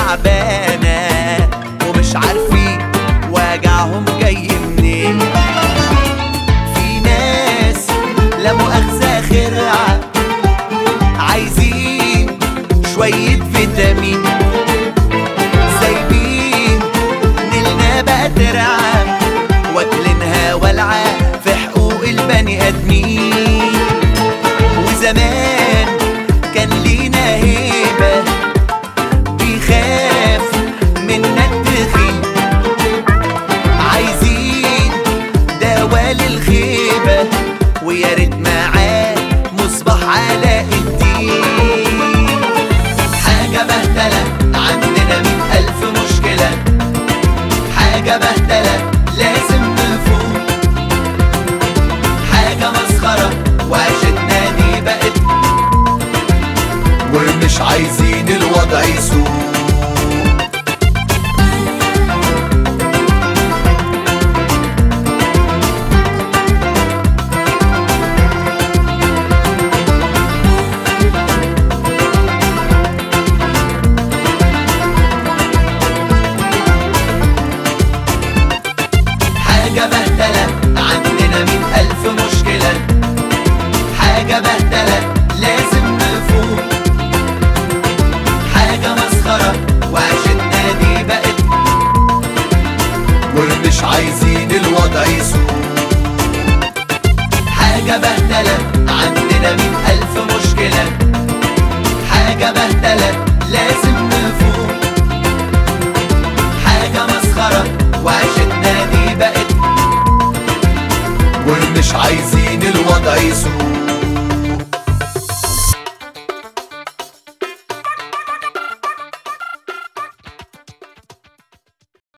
تعبانة ومش عارفين وجعهم جاي منين في ناس لا مؤاخذة خرعة عايزين شوية فيتامين سايبين نلنا بقى ترعى واكلينها والعة في حقوق البني ادمين وزمان كان لينا هيبة بيخاف منا التخين عايزين دوا للخيبة ويا ريت معاه مصباح علاء الدين حاجة بهدلة عندنا مئة ألف مشكلة حاجة بهدلة لازم نفوق حاجة مسخرة وعيشتنا دي بقت ومش عايزين الوضع يسوق حاجة بهدلة عندنا مئة ألف مشكلة حاجة بهدلة لازم نفوق حاجة مسخرة وعيشتنا دي بقت ومش عايزين الوضع يسوق حاجة بهدلة عندنا مئة ألف مشكلة حاجة بهدلة لازم